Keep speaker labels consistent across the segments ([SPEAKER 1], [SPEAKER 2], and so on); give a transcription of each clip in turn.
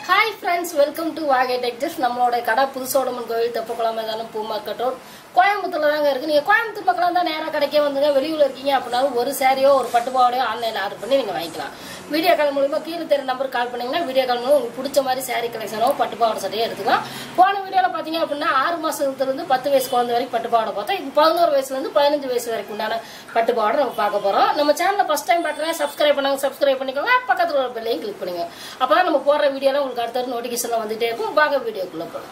[SPEAKER 1] Hi friends welcome to வாகை டெக்டர்ஸ் நம்மளோட கடை புதுசோடமன் கோவில் தெப்பக்குளம் மைதானம் பூ மார்க்கெட் ரோட் கோயம்புத்தூர்ல தாங்க இருக்கு நீங்க கோயம்புத்தூர் மக்களாக தான் நேராக கடைக்கே வந்துங்க வெளியூர்ல இருக்கீங்க அப்படின்னாலும் ஒரு சாரியோ ஒரு பட்டுப்பாவடையோ ஆன்லைன்ல ஆர்டர் பண்ணி நீங்க வாங்கிக்கலாம் வீடியோ கால் மூலியமா கீழே தெரிய நம்பர் கால் பண்ணீங்கன்னா வீடியோ கால் மூலம் உங்களுக்கு பிடிச்ச மாதிரி சாரி கலெக்ஷனோ பட்டுப்பாவடை சட்டையோ எடுத்துக்கலாம் போன வீடியோல பாத்தீங்க அப்படின்னா ஆறு மாசத்துல இருந்து பத்து வயசு குழந்தை வரைக்கும் பட்டுப்பாவடை பார்த்தோம் இப்போ பதினோரு வயசுல இருந்து பதினஞ்சு வயசு வரைக்கும் உண்டான பட்டுப்பாவடை நம்ம பார்க்க போறோம் நம்ம சேனலை ஃபர்ஸ்ட் டைம் பார்த்தீங்கன்னா சப்ஸ்கிரைப் பண்ணாங்க சப்ஸ்கிரைப் பண்ணிக்கோங்க பக்கத்துல ஒரு பெல்லையும் கிளிக் பண்ணுங்க அப்பதான் நம்ம போடுற வீடியோலாம் உங்களுக்கு அடுத்தடுத்து நோட்டிஃபிகேஷன் வந்துட்டே இருக்கும் வாங்க வீடியோக்குள்ள போகலாம்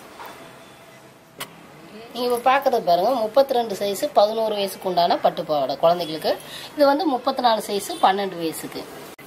[SPEAKER 1] நீங்க இப்போ பார்க்கறது பாருங்க முப்பத்தி ரெண்டு சைஸ் பதினோரு வயசுக்கு உண்டான பட்டு பாவாடை குழந்தைகளுக்கு இது வந்து முப்பத்தி நாலு சைஸ் பன்னெண்டு வயசுக்கு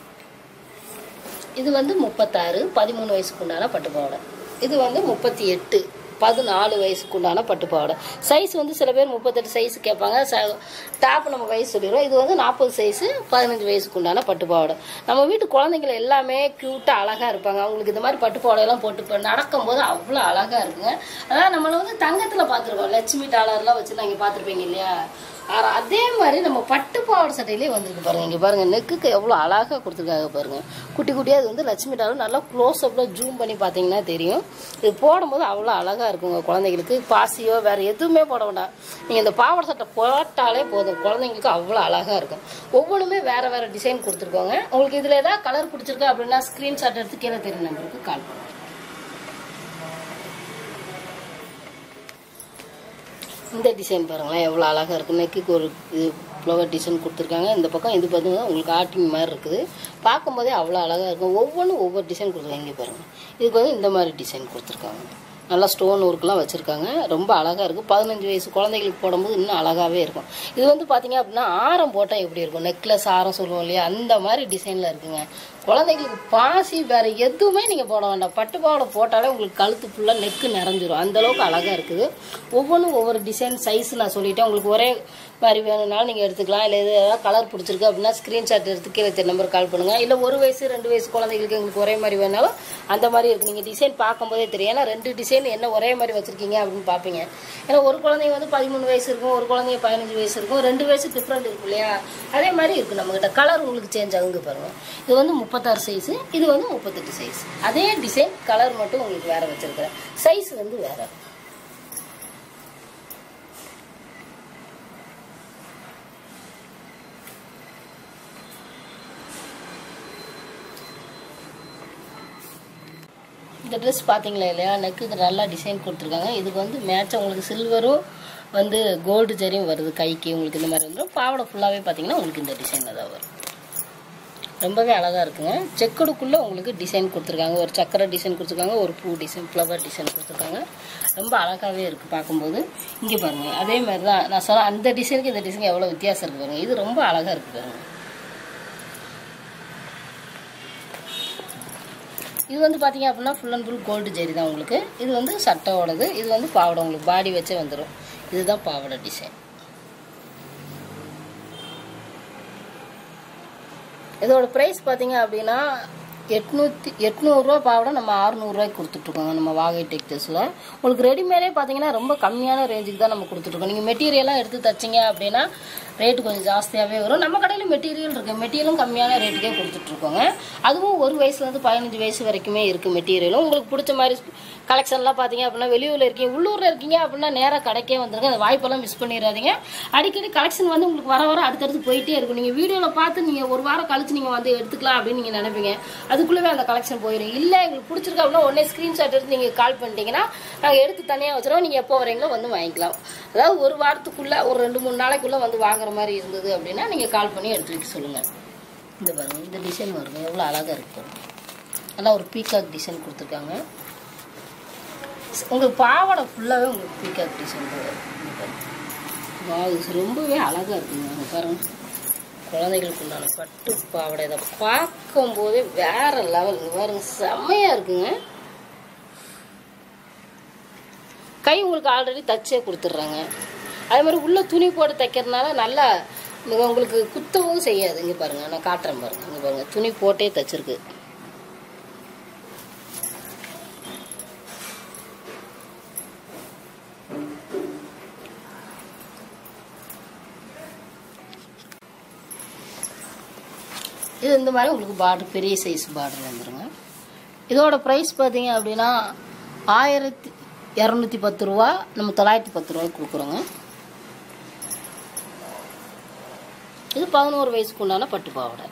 [SPEAKER 1] இது வந்து முப்பத்தாறு பதிமூணு வயசுக்கு உண்டான பட்டு பாவாடை இது வந்து முப்பத்தி எட்டு பதினாலு வயசுக்கு உண்டான பட்டு பாவாடை சைஸ் வந்து சில பேர் முப்பத்தெட்டு சைஸ் கேட்பாங்க டாப் நம்ம வயசு சொல்லிடுவோம் இது வந்து நாற்பது சைஸு பதினஞ்சு வயசுக்கு உண்டான பட்டு பாவாடை நம்ம வீட்டு குழந்தைகள் எல்லாமே க்யூட்டாக அழகாக இருப்பாங்க அவங்களுக்கு இந்த மாதிரி பட்டு பாவாடையெல்லாம் போட்டு இப்போ நடக்கும்போது அவ்வளோ அழகாக இருக்குங்க அதான் நம்மளை வந்து தங்கத்தில் பார்த்துருக்கோம் லட்சுமி டாலர்லாம் வச்சு இங்கே பார்த்துருப்பீங்க இல்லையா ஆனா, அதே மாதிரி நம்ம பட்டு பாவாடை சட்டையிலே வந்திருக்கு பாருங்க இங்க பாருங்க நெக்குக்கு எவ்வளவு அழகா கொடுத்துருக்காங்க பாருங்க குட்டி குட்டியா இது வந்து லட்சுமி டாலர் நல்லா க்ளோஸ் அப்ல ஜூம் பண்ணி பாத்தீங்கன்னா தெரியும் இது போடும்போது அவ்வளவு அழகா இருக்குங்க குழந்தைங்களுக்கு பாசியோ வேற எதுவுமே போட வேண்டாம் நீங்க இந்த பாவாடை சட்டை போட்டாலே போதும் குழந்தைங்களுக்கு அவ்வளவு அழகா இருக்கும் ஒவ்வொன்றுமே வேற வேற டிசைன் கொடுத்துருக்கோங்க உங்களுக்கு இதுல ஏதாவது கலர் பிடிச்சிருக்கு அப்படின்னா ஸ்கிரீன்ஷாட் எடுத்து கீழே தெரியும் நம்பருக்கு கால் பண்ணுங்க இந்த டிசைன் பாருங்களேன் எவ்வளோ அழகாக இருக்குது நெக்குக்கு ஒரு இது ஃப்ளவர் டிசைன் கொடுத்துருக்காங்க இந்த பக்கம் இது பார்த்தீங்கன்னா உங்களுக்கு ஆர்டிங் மாதிரி இருக்குது பார்க்கும்போதே அவ்வளோ அழகாக இருக்கும் ஒவ்வொன்றும் ஒவ்வொரு டிசைன் கொடுத்துருக்காங்க இங்கே பாருங்கள் இதுக்கு வந்து இந்த மாதிரி டிசைன் கொடுத்துருக்காங்க நல்லா ஸ்டோன் ஒர்க்லாம் வச்சுருக்காங்க ரொம்ப அழகாக இருக்குது பதினஞ்சு வயசு குழந்தைகளுக்கு போடும்போது இன்னும் அழகாகவே இருக்கும் இது வந்து பார்த்தீங்க அப்படின்னா ஆரம் போட்டால் எப்படி இருக்கும் நெக்லஸ் ஆரம் சொல்லுவோம் இல்லையா அந்த மாதிரி டிசைனில் இருக்குங்க குழந்தைங்களுக்கு பாசி வேற எதுவுமே நீங்கள் போட வேண்டாம் பட்டு பாவாடை போட்டாலே உங்களுக்கு கழுத்து ஃபுல்லாக நெக்கு நிறைஞ்சிரும் அந்த அளவுக்கு அழகாக இருக்குது ஒவ்வொன்றும் ஒவ்வொரு டிசைன் சைஸ் நான் சொல்லிட்டேன் உங்களுக்கு ஒரே மாதிரி வேணும்னாலும் நீங்கள் எடுத்துக்கலாம் இல்லை எது ஏதாவது கலர் பிடிச்சிருக்கு அப்படின்னா ஸ்க்ரீன்ஷாட் எடுத்து கீழே நம்பர் கால் பண்ணுங்கள் இல்லை ஒரு வயசு ரெண்டு வயசு குழந்தைங்களுக்கு எங்களுக்கு ஒரே மாதிரி வேணாலும் அந்த மாதிரி இருக்குது நீங்கள் டிசைன் பார்க்கும்போதே தெரியும் ஏன்னா ரெண்டு டிசைன் என்ன ஒரே மாதிரி வச்சுருக்கீங்க அப்படின்னு பார்ப்பீங்க ஏன்னா ஒரு குழந்தைங்க வந்து பதிமூணு வயசு இருக்கும் ஒரு குழந்தைங்க பதினஞ்சு வயசு இருக்கும் ரெண்டு வயசு டிஃப்ரெண்ட் இருக்கும் இல்லையா அதே மாதிரி இருக்குது நம்மகிட்ட கலர் உங்களுக்கு சேஞ்ச் ஆகுங்க பாருங்கள் இது வந்து முப்பத்தாறு சைஸு இது வந்து முப்பத்தெட்டு சைஸ் அதே டிசைன் கலர் மட்டும் உங்களுக்கு வேறு வச்சுருக்கிறேன் சைஸ் வந்து வேறு இந்த ட்ரெஸ் பார்த்தீங்களா இல்லையா நெக்கு நல்லா டிசைன் கொடுத்துருக்காங்க இதுக்கு வந்து மேட்ச் உங்களுக்கு சில்வரும் வந்து கோல்டு ஜரியும் வருது கைக்கு உங்களுக்கு இந்த மாதிரி வந்துடும் பாவாடை ஃபுல்லாகவே பார்த்தீங்கன்னா உங்களுக்கு இந்த டிசைனில் தான் வரும் ரொம்பவே அழகாக இருக்குங்க செக்கடுக்குள்ளே உங்களுக்கு டிசைன் கொடுத்துருக்காங்க ஒரு சக்கரை டிசைன் கொடுத்துருக்காங்க ஒரு பூ டிசைன் ஃப்ளவர் டிசைன் கொடுத்துருக்காங்க ரொம்ப அழகாகவே இருக்குது பார்க்கும்போது இங்கே பாருங்கள் அதே மாதிரி தான் நான் சொன்ன அந்த டிசைனுக்கு இந்த டிசைனுக்கு எவ்வளோ வித்தியாசம் இருக்குது பாருங்கள் இது ரொம்ப அழகாக இருக்குது பாருங்கள் இது வந்து பார்த்தீங்க அப்படின்னா full and full gold zari தான் உங்களுக்கு இது வந்து சட்டையோடது இது வந்து பாவாடை உங்களுக்கு பாடி வச்சே வந்துடும் இதுதான் பாவாடை டிசைன் இதோட ப்ரைஸ் பார்த்தீங்க அப்படின்னா எட்நூற்றி எட்நூறுரூவா பாவாடை நம்ம அறுநூறுவாய்க்கு கொடுத்துட்ருக்கோங்க நம்ம வாகை டெக்டர்ஸில் உங்களுக்கு ரெடிமேடே பார்த்தீங்கன்னா ரொம்ப கம்மியான ரேஞ்சுக்கு தான் நம்ம கொடுத்துட்ருக்கோம் நீங்கள் மெட்டீரியலாக எடுத்து தச்சிங்க அப்படின்னா ரேட்டு கொஞ்சம் ஜாஸ்தியாகவே வரும் நம்ம கடையில் மெட்டீரியல் இருக்குது மெட்டீரியலும் கம்மியான ரேட்டுக்கே கொடுத்துட்ருக்கோங்க அதுவும் ஒரு வயசுலேருந்து பதினஞ்சு வயசு வரைக்குமே இருக்குது மெட்டீரியலும் உங்களுக்கு பிடிச்ச மாதிரி கலெக்ஷன்லாம் பார்த்தீங்க அப்படின்னா வெளியூரில் இருக்கீங்க உள்ளூரில் இருக்கீங்க அப்படின்னா நேராக கடைக்கே வந்துருங்க அந்த வாய்ப்பெல்லாம் மிஸ் பண்ணிடாதீங்க அடிக்கடி கலெக்ஷன் வந்து உங்களுக்கு வர வர அடுத்தடுத்து போயிட்டே இருக்கும் நீங்கள் வீடியோவில் பார்த்து நீங்கள் ஒரு வாரம் கழிச்சு நீங்கள் வந்து எடுத்துக்கலாம் அப்படின்னு நீங்கள் நினைப்பீங்க அதுக்குள்ளவே அந்த கலெக்ஷன் போயிடும் இல்லை எங்களுக்கு பிடிச்சிருக்கு அப்படின்னா உடனே ஸ்க்ரீன்ஷாட் எடுத்து நீங்கள் கால் பண்ணிட்டீங்கன்னா நாங்கள் எடுத்து தனியாக வச்சுருவோம் நீங்கள் எப்போ வரீங்களோ வந்து வாங்கிக்கலாம் அதாவது ஒரு வாரத்துக்குள்ளே ஒரு ரெண்டு மூணு நாளைக்குள்ளே வந்து வாங்குற மாதிரி இருந்தது அப்படின்னா நீங்கள் கால் பண்ணி எடுத்து வைக்க சொல்லுங்கள் இந்த பாருங்க இந்த டிசைன் வருங்க எவ்வளோ அழகாக இருக்கு பாருங்க. நல்லா ஒரு பீகாக் டிசைன் கொடுத்துருக்காங்க உங்களுக்கு பாவாடை ஃபுல்லாகவே உங்களுக்கு பீகாக் டிசைன் தான் வரும். இங்க பாருங்க. Wow, இது ரொம்பவே அழகாக இருக்குங்க அங்க பாருங்க குழந்தைகளுக்கு உண்டான பட்டு பாவாடை இதை பார்க்கும்போதே வேற லெவல் இங்க பாருங்க செம்மையாக இருக்குங்க கை உங்களுக்கு ஆல்ரெடி தச்சே கொடுத்துட்றாங்க அதே மாதிரி உள்ள துணி போட்டு தைக்கிறதுனால நல்லா இது உங்களுக்கு குத்தவும் செய்யாது இங்கே பாருங்க நான் காட்டுறேன் பாருங்க இங்கே பாருங்க துணி போட்டே தச்சிருக்கு இது இந்த மாதிரி உங்களுக்கு பார்டர் பெரிய சைஸ் பார்டர் வந்துருங்க இதோட ப்ரைஸ் பார்த்தீங்க அப்படின்னா ஆயிரத்தி இரநூத்தி பத்து ரூபா நம்ம தொள்ளாயிரத்தி பத்து ரூபாய்க்கு கொடுக்குறோங்க இது பதினோரு வயசுக்கு உண்டான பட்டு பாவாடை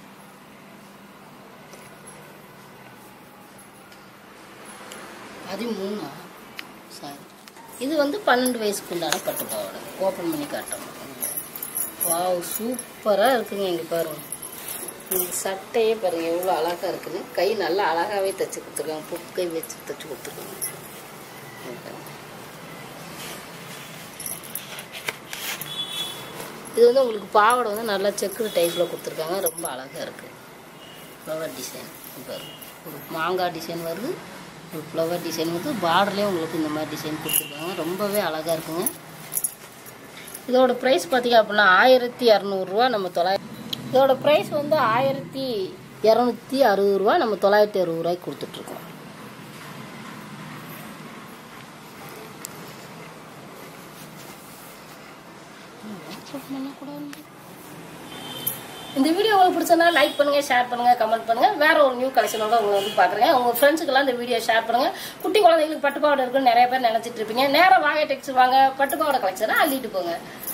[SPEAKER 1] பதிமூணா சாரி இது வந்து பன்னெண்டு வயசுக்கு உண்டான பட்டு பாவாடை ஓப்பன் பண்ணி காட்டுறோம் வாவ் சூப்பராக இருக்குங்க இங்கே பாருங்க இந்த சட்டையே பாருங்க எவ்வளோ அழகாக இருக்குது கை நல்லா அழகாகவே தைச்சு கொடுத்துருக்காங்க புக்கை வச்சு தைச்சு கொடுத்துருக்காங்க இங்க பாருங்க. இது வந்து உங்களுக்கு பாவாடை வந்து நல்லா செக்குடு டைப்பில் கொடுத்துருக்காங்க ரொம்ப அழகாக இருக்குது ஃப்ளவர் டிசைன் பாருங்க ஒரு மாங்காய் டிசைன் வருது ஒரு ஃப்ளவர் டிசைன் வந்து பார்டர்லேயும் உங்களுக்கு இந்த மாதிரி டிசைன் கொடுத்துருக்காங்க ரொம்பவே அழகாக இருக்குங்க இதோட ப்ரைஸ் பார்த்தீங்க அப்படின்னா ஆயிரத்தி இரநூறுவா நம்ம தொள்ளாயிரம் இதோட ப்ரைஸ் வந்து ஆயிரத்தி இரநூத்தி அறுபது ரூபா நம்ம தொள்ளாயிரத்தி அறுபது ரூபாய்க்கு கொடுத்துட்ருக்கோம் இந்த வீடியோ உங்களுக்கு பிடிச்சதுனா லைக் பண்ணுங்க ஷேர் பண்ணுங்க கமெண்ட் பண்ணுங்க வேற ஒரு நியூ கலெக்ஷனோட உங்களை வந்து பாக்குறேன் உங்க ஃப்ரெண்ட்ஸுக்கெல்லாம் இந்த வீடியோ ஷேர் பண்ணுங்க குட்டி குழந்தைங்களுக்கு பட்டுப்பாவடை இருக்குன்னு நிறைய பேர் நினைச்சிட்டு இருப்பீங்க நேரம் வாங்க டெக்ஸ்ட் வாங்க பட்டுப்பாவடை கலெக்ஷனை அள்ளிட்டு போங்க